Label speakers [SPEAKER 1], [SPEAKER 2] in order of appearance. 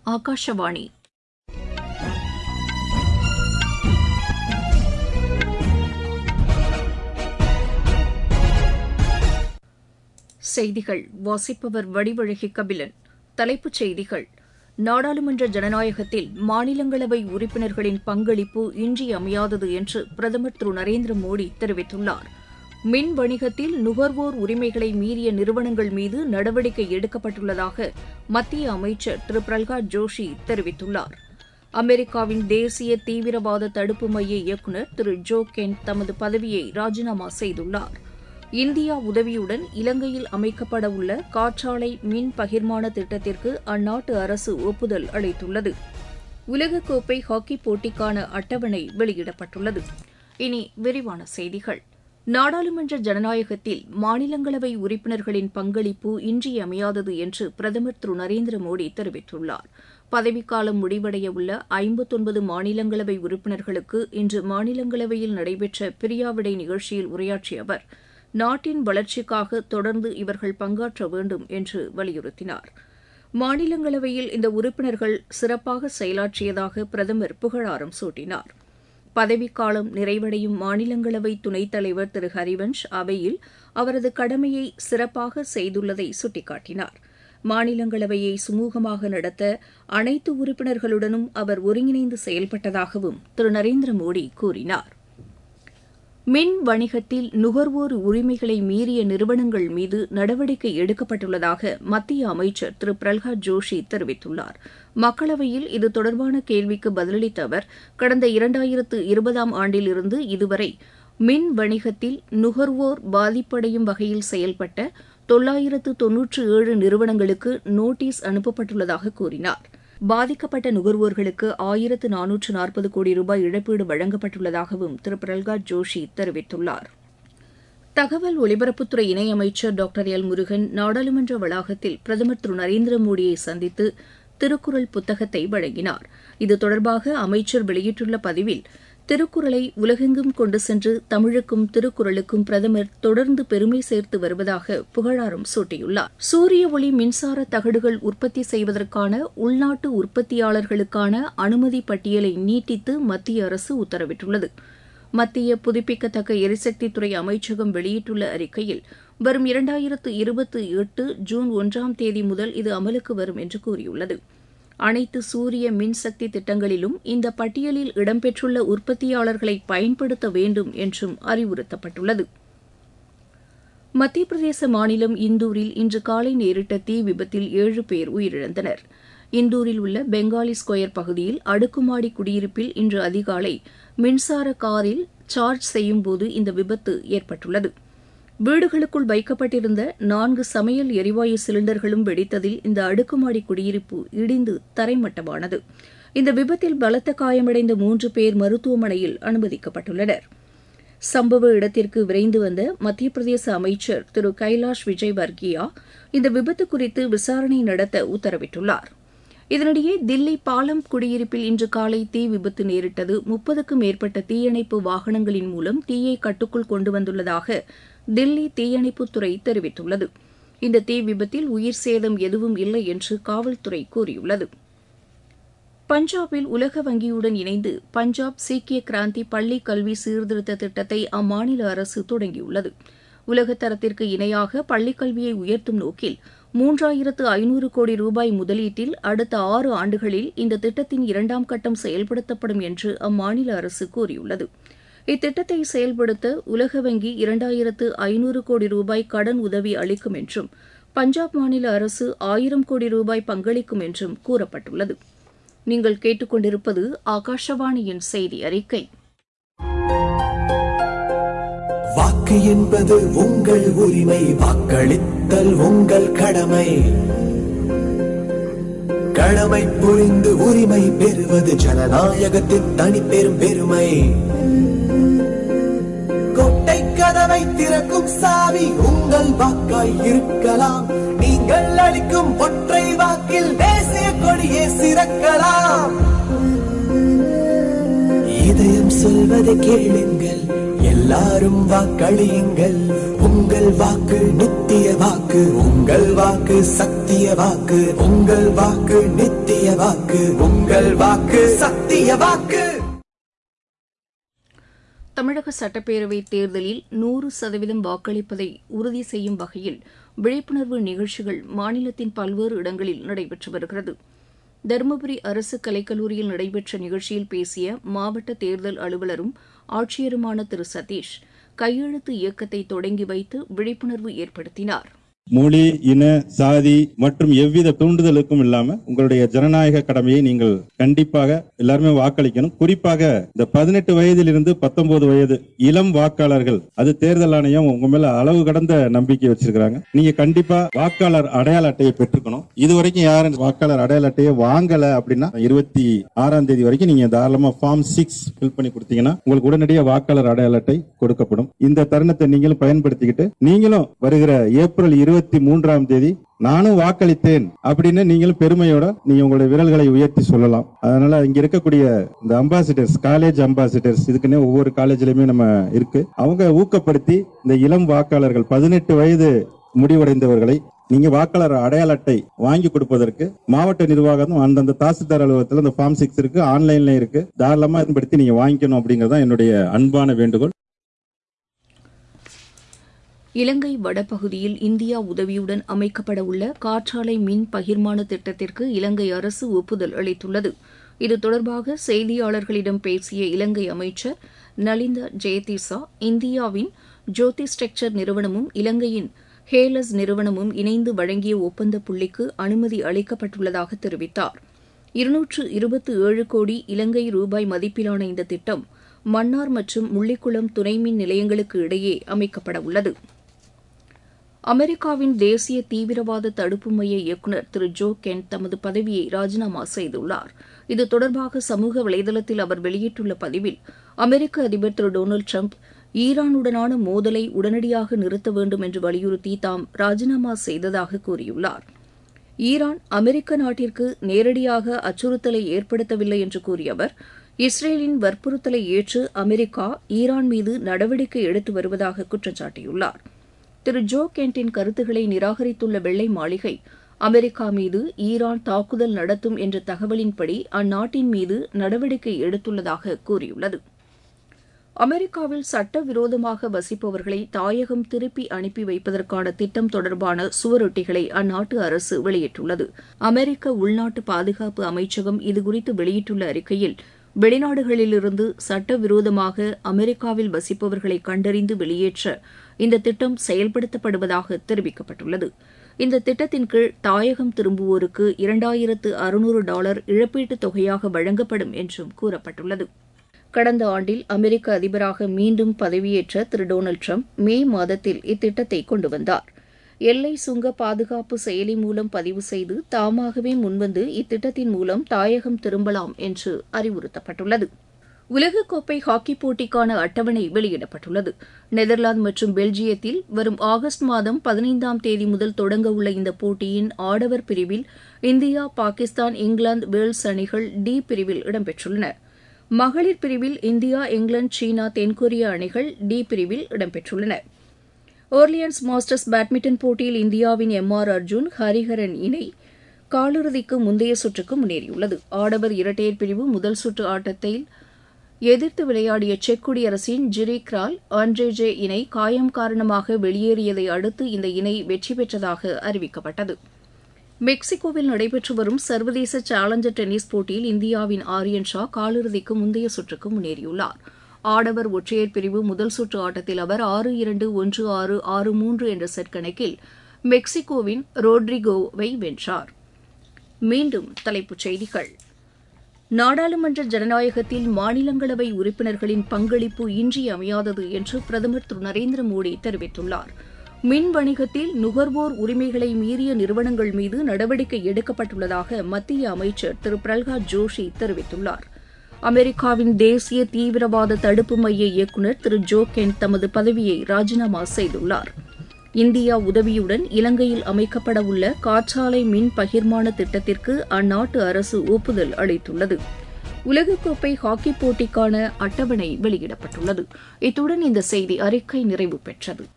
[SPEAKER 1] ஆகாஷவாணி செய்திகள் வாசிப்பவர் வடிவழகி கபிலன் தலைப்புச் செய்திகள் நாடாளுமன்ற ஜனநாயகத்தில் மாநிலங்களவை உறுப்பினர்களின் பங்களிப்பு இன்றியமையாதது என்று பிரதமர் திரு நரேந்திர மோடி தெரிவித்துள்ளார் மின் வணிகத்தில் நுகர்வோர் உரிமைகளை மீறிய நிறுவனங்கள் மீது நடவடிக்கை எடுக்கப்பட்டுள்ளதாக மத்திய அமைச்சர் திரு பிரல்ஹாத் ஜோஷி தெரிவித்துள்ளார் அமெரிக்காவின் தேசிய தீவிரவாத தடுப்பு மைய இயக்குநர் திரு ஜோ கென் தமது பதவியை ராஜினாமா செய்துள்ளார் இந்தியா உதவியுடன் இலங்கையில் அமைக்கப்பட உள்ள காற்றாலை மின் பகிர்மான திட்டத்திற்கு அந்நாட்டு அரசு ஒப்புதல் அளித்துள்ளது உலகக்கோப்பை ஹாக்கிப் போட்டிக்கான அட்டவணை வெளியிடப்பட்டுள்ளது இனி விரிவான செய்திகள் நாடாளுமன்ற ஜனநாயகத்தில் மாநிலங்களவை உறுப்பினர்களின் பங்களிப்பு இன்றியமையாதது என்று பிரதமர் திரு நரேந்திர மோடி தெரிவித்துள்ளார் பதவிக்காலம் முடிவடைய உள்ள ஐம்பத்தொன்பது மாநிலங்களவை உறுப்பினர்களுக்கு இன்று மாநிலங்களவையில் நடைபெற்ற பிரியாவிடை நிகழ்ச்சியில் உரையாற்றிய அவர் நாட்டின் வளர்ச்சிக்காக தொடர்ந்து இவர்கள் பங்காற்ற வேண்டும் என்று வலியுறுத்தினார் மாநிலங்களவையில் இந்த உறுப்பினர்கள் சிறப்பாக செயலாற்றியதாக பிரதமர் புகழாரம் சூட்டினார் பதவிக்காலம் நிறைவடையும் மாநிலங்களவை துணைத் தலைவர் திரு ஹரிவன்ஷ் அவையில் அவரது கடமையை சிறப்பாக செய்துள்ளதை சுட்டிக்காட்டினார் மாநிலங்களவையை சுமூகமாக நடத்த அனைத்து உறுப்பினர்களுடனும் அவர் ஒருங்கிணைந்து செயல்பட்டதாகவும் திரு நரேந்திர மோடி கூறினார் மின் வணிகத்தில் நுகர்வோர் உரிமைகளை மீறிய நிறுவனங்கள் மீது நடவடிக்கை எடுக்கப்பட்டுள்ளதாக மத்திய அமைச்சர் திரு பிரல்ஹாத் ஜோஷி தெரிவித்துள்ளார் மக்களவையில் இது தொடர்பான கேள்விக்கு பதிலளித்த அவர் கடந்த இரண்டாயிரத்து இருபதாம் ஆண்டிலிருந்து இதுவரை மின் வணிகத்தில் நுகர்வோர் பாதிப்படையும் வகையில் செயல்பட்ட தொள்ளாயிரத்து தொன்னூற்று ஏழு நிறுவனங்களுக்கு நோட்டீஸ் அனுப்பப்பட்டுள்ளதாக கூறினார் பாதிக்கப்பட்ட நுகர்வோர்களுக்கு ஆயிரத்து நானூற்று நாற்பது கோடி ரூபாய் இழப்பீடு வழங்கப்பட்டுள்ளதாகவும் திரு பிரல்காத் ஜோஷி தெரிவித்துள்ளார் தகவல் ஒலிபரப்புத்துறை இணையமைச்சர் டாக்டர் எல் முருகன் நாடாளுமன்ற வளாகத்தில் பிரதமர் திரு நரேந்திர மோடியை சந்தித்து திருக்குறள் புத்தகத்தை வழங்கினார் இது தொடர்பாக அமைச்சர் வெளியிட்டுள்ள பதிவில் திருக்குறளை உலகெங்கும் கொண்டு சென்று தமிழுக்கும் திருக்குறளுக்கும் பிரதமர் தொடர்ந்து பெருமை சேர்த்து வருவதாக புகழாரம் சூட்டியுள்ளார் சூரிய ஒளி மின்சார தகடுகள் உற்பத்தி செய்வதற்கான உள்நாட்டு உற்பத்தியாளர்களுக்கான அனுமதி பட்டியலை நீட்டித்து மத்திய அரசு உத்தரவிட்டுள்ளது மத்திய புதுப்பிக்கத்தக்க எரிசக்தித்துறை அமைச்சகம் வெளியிட்டுள்ள அறிக்கையில் வரும் இரண்டாயிரத்து இருபத்தி எட்டு ஜூன் ஒன்றாம் தேதி முதல் இது அமலுக்கு வரும் என்று கூறியுள்ளது அனைத்து சூரிய மின்சக்தி திட்டங்களிலும் இந்த பட்டியலில் இடம்பெற்றுள்ள உற்பத்தியாளர்களை பயன்படுத்த வேண்டும் என்றும் அறிவுறுத்தப்பட்டுள்ளது மத்திய பிரதேச மாநிலம் இந்தூரில் இன்று காலை நேரிட்ட தீ விபத்தில் ஏழு பேர் உயிரிழந்தனர் இந்தூரில் உள்ள பெங்காலி ஸ்கொயர் பகுதியில் அடுக்குமாடி குடியிருப்பில் இன்று அதிகாலை மின்சார காரில் சார்ஜ் செய்யும்போது இந்த விபத்து ஏற்பட்டுள்ளது வீடுகளுக்குள் வைக்கப்பட்டிருந்த நான்கு சமையல் எரிவாயு சிலிண்டர்களும் வெடித்ததில் இந்த அடுக்குமாடி குடியிருப்பு இடிந்து தரைமட்டமானது இந்த விபத்தில் பலத்த காயமடைந்த மூன்று பேர் மருத்துவமனையில் அனுமதிக்கப்பட்டுள்ளனர் சம்பவ இடத்திற்கு விரைந்து வந்த மத்திய பிரதேச அமைச்சர் திரு கைலாஷ் விஜய் வர்கியா இந்த விபத்து குறித்து விசாரணை நடத்த உத்தரவிட்டுள்ளார் இதனிடையே தில்லி பாலம் குடியிருப்பில் இன்று காலை தீ விபத்து நேரிட்டது முப்பதுக்கும் மேற்பட்ட தீயணைப்பு வாகனங்களின் மூலம் தீயை கட்டுக்குள் கொண்டு வந்துள்ளதாக தில்லி தீயணைப்புத்துறை தெரிவித்துள்ளது இந்த தீ விபத்தில் உயிர் சேதம் எதுவும் இல்லை என்று காவல்துறை கூறியுள்ளது பஞ்சாபில் உலக வங்கியுடன் இணைந்து பஞ்சாப் சீக்கிய கிராந்தி பள்ளி கல்வி சீர்திருத்த திட்டத்தை அம்மாநில அரசு தொடங்கியுள்ளது உலகத்தரத்திற்கு இணையாக பள்ளிக்கல்வியை உயர்த்தும் நோக்கில் மூன்றாயிரத்து ஐநூறு கோடி ரூபாய் முதலீட்டில் அடுத்த ஆறு ஆண்டுகளில் இந்த திட்டத்தின் இரண்டாம் கட்டம் செயல்படுத்தப்படும் என்று அம்மாநில அரசு கூறியுள்ளது இத்திட்டத்தை செயல்படுத்த உலக வங்கி இரண்டாயிரத்து ஐநூறு கோடி ரூபாய் கடன் உதவி அளிக்கும் என்றும் பஞ்சாப் மாநில அரசு ஆயிரம் கோடி ரூபாய் பங்களிக்கும் என்றும் கூறப்பட்டுள்ளது நீங்கள் கேட்டுக்கொண்டிருப்பது ஆகாஷவாணியின் செய்தி அறிக்கை
[SPEAKER 2] வாக்கு என்பது உங்கள் உரிமை வாக்களித்தல் உங்கள் கடமை கடமை புரிந்து உரிமை பெறுவது ஜனநாயகத்தின் தனி பெரும் பெருமை கொட்டை கதவை திறக்கும் சாவி உங்கள் வாக்காய் இருக்கலாம் நீங்கள் அளிக்கும் ஒற்றை வாக்கில் தேசிய கொடியே சிறக்கலாம் இதயம் சொல்வதை கேளுங்கள் எல்லாரும் வாக்களியுங்கள் உங்கள் வாக்கு நித்திய வாக்கு உங்கள் வாக்கு சத்திய வாக்கு உங்கள் வாக்கு நித்திய வாக்கு உங்கள் வாக்கு சத்திய வாக்கு
[SPEAKER 1] தமிழக சட்டப்பேரவை தேர்தலில் நூறு சதவீதம் வாக்களிப்பதை உறுதி செய்யும் வகையில் விழிப்புணர்வு நிகழ்ச்சிகள் மாநிலத்தின் பல்வேறு இடங்களில் நடைபெற்று வருகிறது தருமபுரி அரசு கலைக்கல்லூரியில் நடைபெற்ற நிகழ்ச்சியில் பேசிய மாவட்ட தேர்தல் அலுவலரும் ஆட்சியருமான திரு சதீஷ் கையெழுத்து இயக்கத்தை தொடங்கி வைத்து விழிப்புணர்வு ஏற்படுத்தினார்
[SPEAKER 3] மொழி இன சாதி மற்றும் எவ்வித தூண்டுதலுக்கும் இல்லாம உங்களுடைய ஜனநாயக கடமையை நீங்கள் கண்டிப்பாக எல்லாருமே வாக்களிக்கணும் குறிப்பாக இந்த பதினெட்டு வயதிலிருந்து பத்தொன்பது வயது இளம் வாக்காளர்கள் அது தேர்தல் ஆணையம் உங்க மேல அளவு கடந்த நம்பிக்கை வச்சிருக்காங்க நீங்க கண்டிப்பா வாக்காளர் அடையாள அட்டையை பெற்றுக்கணும் இது வரைக்கும் யாரும் வாக்காளர் அடையாள அட்டையை வாங்கல அப்படின்னா இருபத்தி ஆறாம் தேதி வரைக்கும் நீங்க தாராளமா ஃபார்ம் சிக்ஸ் ஃபில் பண்ணி கொடுத்தீங்கன்னா உங்களுக்கு உடனடியாக வாக்காளர் அடையாள அட்டை கொடுக்கப்படும் இந்த தருணத்தை நீங்களும் பயன்படுத்திக்கிட்டு நீங்களும் வருகிற ஏப்ரல் இருபத்தி மூன்றாம் தேதி நானும் வாக்களித்தேன் அப்படின்னு நீங்களும் பெருமையோட நீங்க உங்களுடைய விரல்களை உயர்த்தி சொல்லலாம் அதனால இங்க இருக்கக்கூடிய இந்த அம்பாசிடர்ஸ் காலேஜ் அம்பாசிடர்ஸ் இதுக்குன்னே ஒவ்வொரு காலேஜ்லயுமே நம்ம இருக்கு அவங்க ஊக்கப்படுத்தி இந்த இளம் வாக்காளர்கள் பதினெட்டு வயது முடிவடைந்தவர்களை நீங்க வாக்காளர் அடையாள அட்டை வாங்கி கொடுப்பதற்கு மாவட்ட நிர்வாகம் அந்தந்த தாசில்தார் அலுவலகத்தில் இந்த ஃபார்ம் சிக்ஸ் இருக்கு ஆன்லைன்ல இருக்கு தாராளமா பயன்படுத்தி நீங்க வாங்கிக்கணும் அப்படிங்கறத என்னுடைய அன்பான வேண்டுகோள்
[SPEAKER 1] இலங்கை வடபகுதியில் இந்தியா உதவியுடன் அமைக்கப்பட உள்ள காற்றாலை மின் பகிர்மான திட்டத்திற்கு இலங்கை அரசு ஒப்புதல் அளித்துள்ளது இது தொடர்பாக செய்தியாளர்களிடம் பேசிய இலங்கை அமைச்சர் நலிந்த ஜெயதிசா இந்தியாவின் ஜோதி ஸ்ட்ரக்சர் நிறுவனமும் இலங்கையின் ஹேலஸ் நிறுவனமும் இணைந்து வழங்கிய ஒப்பந்த புள்ளிக்கு அனுமதி அளிக்கப்பட்டுள்ளதாக தெரிவித்தார் இருநூற்று இருபத்தி ஏழு கோடி இலங்கை ரூபாய் மதிப்பிலான இந்த திட்டம் மன்னார் மற்றும் முள்ளிக்குளம் துணை மின் நிலையங்களுக்கு இடையே அமைக்கப்பட உள்ளது அமெரிக்காவின் தேசிய தீவிரவாத தடுப்பு மைய இயக்குநர் திரு ஜோ கென் தமது பதவியை ராஜினாமா செய்துள்ளார் இது தொடர்பாக சமூக வலைதளத்தில் அவர் வெளியிட்டுள்ள பதிவில் அமெரிக்க அதிபர் திரு டொனால்டு ட்ரம்ப் ஈரானுடனான மோதலை உடனடியாக நிறுத்த வேண்டும் என்று வலியுறுத்தி தாம் ராஜினாமா செய்ததாக கூறியுள்ளார் ஈரான் அமெரிக்க நாட்டிற்கு நேரடியாக அச்சுறுத்தலை ஏற்படுத்தவில்லை என்று கூறிய அவர் இஸ்ரேலின் வற்புறுத்தலை ஏற்று அமெரிக்கா ஈரான் மீது நடவடிக்கை எடுத்து வருவதாக குற்றம் சாட்டியுள்ளார் திரு ஜோ கென்ட்டின் கருத்துக்களை நிராகரித்துள்ள வெள்ளை மாளிகை அமெரிக்கா மீது ஈரான் தாக்குதல் நடத்தும் என்ற தகவலின்படி அந்நாட்டின் மீது நடவடிக்கை எடுத்துள்ளதாக கூறியுள்ளது அமெரிக்காவில் சட்டவிரோதமாக வசிப்பவர்களை தாயகம் திருப்பி அனுப்பி வைப்பதற்கான திட்டம் தொடர்பான சுவரொட்டிகளை அந்நாட்டு அரசு வெளியிட்டுள்ளது அமெரிக்க உள்நாட்டு பாதுகாப்பு அமைச்சகம் இதுகுறித்து வெளியிட்டுள்ள அறிக்கையில் வெளிநாடுகளிலிருந்து சட்டவிரோதமாக அமெரிக்காவில் வசிப்பவர்களை கண்டறிந்து வெளியேற்ற இந்த திட்டம் செயல்படுத்தப்படுவதாக தெரிவிக்கப்பட்டுள்ளது இந்த திட்டத்தின் கீழ் தாயகம் திரும்புவோருக்கு இரண்டாயிரத்து அறுநூறு டாலர் இழப்பீட்டுத் தொகையாக வழங்கப்படும் என்றும் கூறப்பட்டுள்ளது கடந்த ஆண்டில் அமெரிக்க அதிபராக மீண்டும் பதவியேற்ற திரு டொனால்டு ட்ரம்ப் மே மாதத்தில் இத்திட்டத்தை கொண்டு வந்தார் எல்லை சுங்க பாதுகாப்பு செயலி மூலம் பதிவு செய்து தாமாகவே முன்வந்து இத்திட்டத்தின் மூலம் தாயகம் திரும்பலாம் என்று அறிவுறுத்தப்பட்டுள்ளது உலகக்கோப்பை ஹாக்கி போட்டிக்கான அட்டவணை வெளியிடப்பட்டுள்ளது நெதர்லாந்து மற்றும் பெல்ஜியத்தில் வரும் ஆகஸ்ட் மாதம் பதினைந்தாம் தேதி முதல் தொடங்க உள்ள இந்த போட்டியின் ஆடவர் பிரிவில் இந்தியா பாகிஸ்தான் இங்கிலாந்து வேல்ஸ் அணிகள் டி பிரிவில் இடம்பெற்றுள்ளன மகளிர் பிரிவில் இந்தியா இங்கிலாந்து சீனா தென்கொரியா அணிகள் டி பிரிவில் இடம்பெற்றுள்ளன ஓர்லியன்ஸ் மாஸ்டர்ஸ் பேட்மிண்டன் போட்டியில் இந்தியாவின் எம் ஆர் அர்ஜுன் ஹரிஹரன் இணை காலிறுதிக்கு முந்தைய சுற்றுக்கு முன்னேறியுள்ளது ஆடவர் இரட்டையர் பிரிவு முதல் சுற்று ஆட்டத்தில் எதிர்த்து விளையாடிய செக் குடியரசின் ஜிரி கிரால் ஆண்ட்ரேஜே இணை காயம் காரணமாக வெளியேறியதை அடுத்து இந்த இணை வெற்றி பெற்றதாக அறிவிக்கப்பட்டது மெக்சிகோவில் நடைபெற்று வரும் சர்வதேச சேலஞ்சர் டென்னிஸ் போட்டியில் இந்தியாவின் ஆரியன் ஷா காலிறுதிக்கு முந்தைய சுற்றுக்கு முன்னேறியுள்ளார் ஆடவர் ஒற்றையர் பிரிவு முதல் சுற்று ஆட்டத்தில் அவர் ஆறு இரண்டு ஒன்று ஆறு ஆறு மூன்று என்ற செட் கணக்கில் மெக்சிகோவின் ரோட்ரிகோவை வென்றார் மீண்டும் தலைப்புச் செய்திகள் நாடாளுமன்ற ஜனநாயகத்தில் மாநிலங்களவை உறுப்பினர்களின் பங்களிப்பு இன்றியமையாதது என்று பிரதமர் திரு நரேந்திர மோடி தெரிவித்துள்ளார் மின் வணிகத்தில் நுகர்வோர் உரிமைகளை மீறிய நிறுவனங்கள் மீது நடவடிக்கை எடுக்கப்பட்டுள்ளதாக மத்திய அமைச்சர் திரு பிரல்ஹாத் ஜோஷி தெரிவித்துள்ளார் அமெரிக்காவின் தேசிய தீவிரவாத தடுப்பு மைய இயக்குநர் திரு ஜோ கென் தமது பதவியை ராஜினாமா செய்துள்ளார் இந்தியா உதவியுடன் இலங்கையில் அமைக்கப்பட உள்ள காற்றாலை மின் பகிர்மான திட்டத்திற்கு அந்நாட்டு அரசு ஒப்புதல் அளித்துள்ளது உலகக்கோப்பை ஹாக்கி போட்டிக்கான அட்டவணை வெளியிடப்பட்டுள்ளது இத்துடன் இந்த செய்தி அறிக்கை நிறைவு பெற்றது